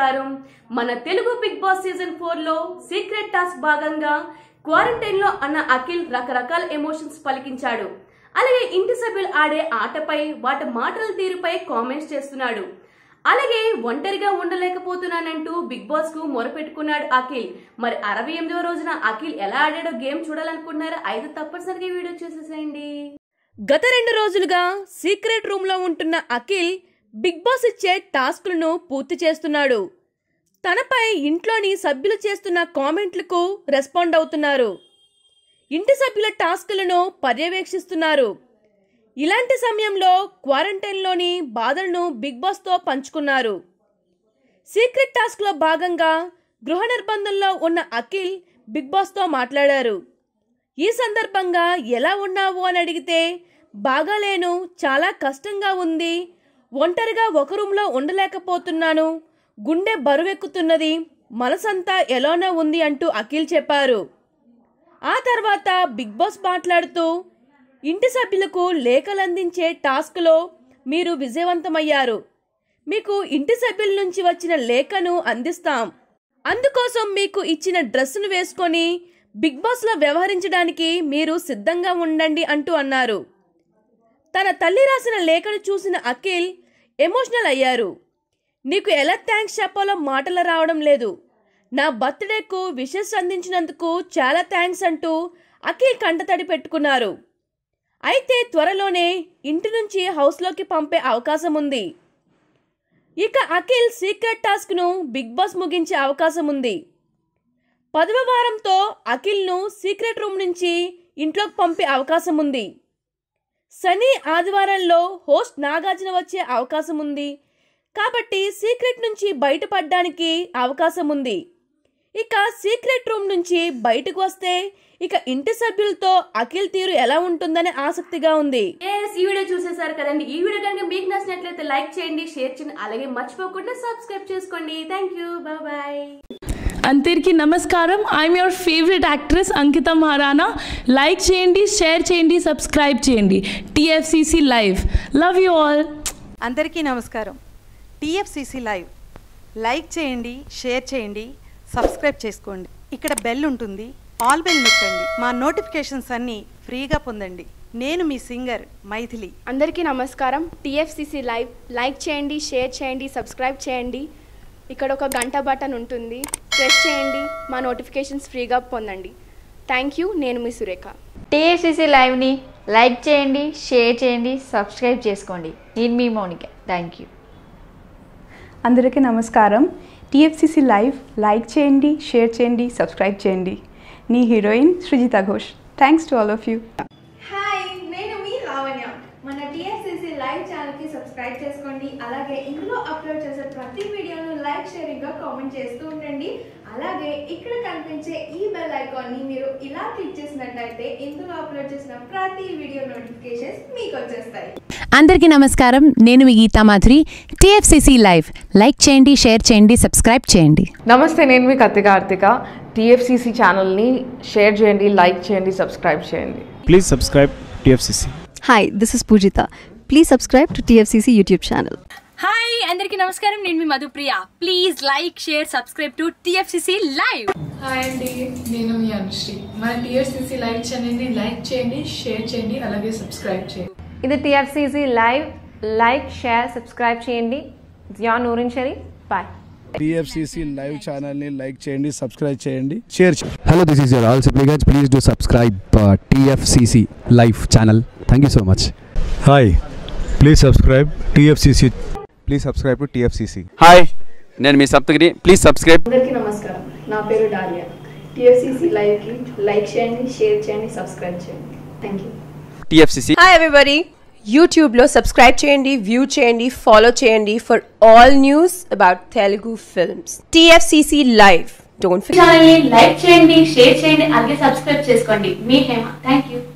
ప్రకారం మన Telugu big boss season four లో సీక్రెట్ టాస్క్ భాగంగా క్వారంటైన్ లో అన్న అఖిల్ రకరకాల ఎమోషన్స్ పలికించాడు అలాగే ఇంటి సభ్యులు ఆడే ఆటపై వాటి మాటల తీరుపై కామెంట్స్ చేస్తున్నాడు అలాగే ఒంటరిగా ఉండలేకపోతున్నానంటూ బిగ్ బాస్ కు మొరపెట్టుకున్నాడు అఖిల్ మరి అరవై ఎనిమిదవ రోజున అఖిల్ ఎలా ఆడాడో గేమ్ చూడాలనుకుంటున్నారా అయితే తప్పనిసరిగా ఈ వీడియో చూసేసేయండి గత రెండు రోజులుగా సీక్రెట్ రూమ్ లో ఉంటున్న అఖిల్ బిగ్ బాస్ ఇచ్చే టాస్క్లను పూర్తి చేస్తున్నాడు తనపై ఇంట్లోని సభ్యులు చేస్తున్న కామెంట్లకు రెస్పాండ్ అవుతున్నారు ఇంటి సభ్యుల టాస్క్లను పర్యవేక్షిస్తున్నారు ఇలాంటి సమయంలో క్వారంటైన్లోని బాధలను బిగ్ బాస్తో పంచుకున్నారు సీక్రెట్ టాస్క్లో భాగంగా గృహ నిర్బంధంలో ఉన్న అఖిల్ బిగ్ బాస్తో మాట్లాడారు ఈ సందర్భంగా ఎలా ఉన్నావు అని అడిగితే బాగాలేను చాలా కష్టంగా ఉంది ఒంటరిగా ఒక రూమ్లో ఉండలేకపోతున్నాను గుండె బరువెక్కుతున్నది మనసంతా ఎలానో ఉంది అంటూ అఖిల్ చెప్పారు ఆ తర్వాత బిగ్ బాస్ మాట్లాడుతూ ఇంటి సభ్యులకు లేఖలు అందించే టాస్క్లో మీరు విజయవంతమయ్యారు మీకు ఇంటి సభ్యుల నుంచి వచ్చిన లేఖను అందిస్తాం అందుకోసం మీకు ఇచ్చిన డ్రెస్సును వేసుకొని బిగ్ బాస్లో వ్యవహరించడానికి మీరు సిద్ధంగా ఉండండి అంటూ అన్నారు తన తల్లి రాసిన లేఖను చూసిన అఖిల్ ఎమోషనల్ అయ్యారు నీకు ఎలా థ్యాంక్స్ చెప్పాలో మాటలు రావడం లేదు నా బర్త్డేకు విషెస్ అందించినందుకు చాలా థ్యాంక్స్ అంటూ అఖిల్ కంటతడి పెట్టుకున్నారు అయితే త్వరలోనే ఇంటి నుంచి హౌస్లోకి పంపే అవకాశం ఉంది ఇక అఖిల్ సీక్రెట్ టాస్క్ను బిగ్ బాస్ ముగించే అవకాశం ఉంది పదవ వారంతో అఖిల్ను సీక్రెట్ రూమ్ నుంచి ఇంట్లోకి పంపే అవకాశం ఉంది శని ఆదివారంలో హోస్ట్ నాగార్జున వచ్చే అవకాశం ఉంది కాబట్టి సీక్రెట్ నుంచి బయటపడడానికి అవకాశం ఉంది ఇక సీక్రెట్ రూమ్ నుంచి బయటకు వస్తే ఇక ఇంటి సభ్యులతో అఖిల్ తీరు ఎలా ఉంటుందని ఆసక్తిగా ఉంది ఈ వీడియో చూసేసారు కదండి ఈ వీడియో కనుక మీకు నచ్చినట్లయితే లైక్ చేయండి షేర్ చేయండి అలాగే మర్చిపోకుండా సబ్స్క్రైబ్ చేసుకోండి థ్యాంక్ యూ బాయ్ అందరికీ నమస్కారం I'm your favourite actress Ankita Maharana like చేయండి షేర్ చేయండి సబ్స్క్రైబ్ చేయండి TFCC live love you all అందరికీ నమస్కారం టీఎఫ్సిసి లైవ్ లైక్ చేయండి షేర్ చేయండి సబ్స్క్రైబ్ చేసుకోండి ఇక్కడ బెల్ ఉంటుంది ఆల్ బెల్ నొక్కండి మా నోటిఫికేషన్స్ అన్నీ ఫ్రీగా పొందండి నేను మీ సింగర్ మైథిలి అందరికీ నమస్కారం టీఎఫ్సిసి లైవ్ లైక్ చేయండి షేర్ చేయండి సబ్స్క్రైబ్ చేయండి ఇక్కడ ఒక గంట బటన్ ఉంటుంది ప్రెస్ చేయండి మా నోటిఫికేషన్స్ ఫ్రీగా పొందండి థ్యాంక్ యూ నేను మీ సురేఖ టీఎస్సీసీ లైవ్ని లైక్ చేయండి షేర్ చేయండి సబ్స్క్రైబ్ చేసుకోండి నేను మీ మౌనిక థ్యాంక్ యూ అందరికీ నమస్కారం టీఎఫ్సిసి లైవ్ లైక్ చేయండి షేర్ చేయండి సబ్స్క్రైబ్ చేయండి నీ heroine Srijita Ghosh thanks to all of you hi నేను మీ లావణ్య మన టీఎస్సీసీ లైవ్ ఛానల్కి సబ్స్క్రైబ్ చేసుకోండి అలాగే ఇందులో అప్లోడ్ చేసే ప్రతి వీడియోను లైక్ షేరింగ్గా కామెంట్ చేస్తూ ఉండండి అలాగే ఇక్కడ కనిపించే ఈ బెల్ ఐకాన్ని మీరు ఇలా క్లిక్ చేసినట్టయితే ఇందులో అప్లోడ్ చేసిన ప్రతి వీడియో నోటిఫికేషన్స్ మీకు వచ్చేస్తాయి అందరికీ నమస్కారం నేను మీ Geetha Madhuri TFCC live like చేయండి షేర్ చేయండి సబ్స్క్రైబ్ చేయండి నమస్తే నేను మీ కత్తి కార్తిక టీఎఫ్సిసి ఛానల్ని షేర్ చేయండి లైక్ చేయండి సబ్స్క్రైబ్ చేయండి Please subscribe TFCC. Hi, this is Pujita. Please subscribe to TFCC YouTube channel. Hi అందరికీ నమస్కారం నేను మీ Madhupriya please like share subscribe to TFCC live hi అండి నేను మీ అనుశ్రీ మన టీఎఫ్సిసి లైవ్ ఛానల్ని లైక్ చేయండి షేర్ చేయండి అలాగే సబ్స్క్రైబ్ చేయండి ఇది TFCC live like share subscribe చేయండి Zia Noorin Sharif bye TFCC live ఛానల్ని లైక్ చేయండి సబ్స్క్రైబ్ చేయండి షేర్ చేయండి Hello, this is your all supplicants. Please do subscribe uh, TFCC live channel. Thank you so much. Hi, please subscribe TFCC. Please subscribe to TFCC. Hi నేను మీ Saptagiri please subscribe అందరికీ నమస్కారం నా పేరు Dalia TFCC లైవ్కి like చేయండి share చేయండి subscribe చేయండి thank you TFCC hi everybody యూట్యూబ్లో సబ్స్క్రైబ్ చేయండి వ్యూ చేయండి ఫాలో చేయండి for all news about Telugu films TFCC live don't ఛానల్ని లైక్ చేయండి షేర్ చేయండి అలాగే సబ్స్క్రైబ్ చేసుకోండి మీ హేమ థ్యాంక్ యూ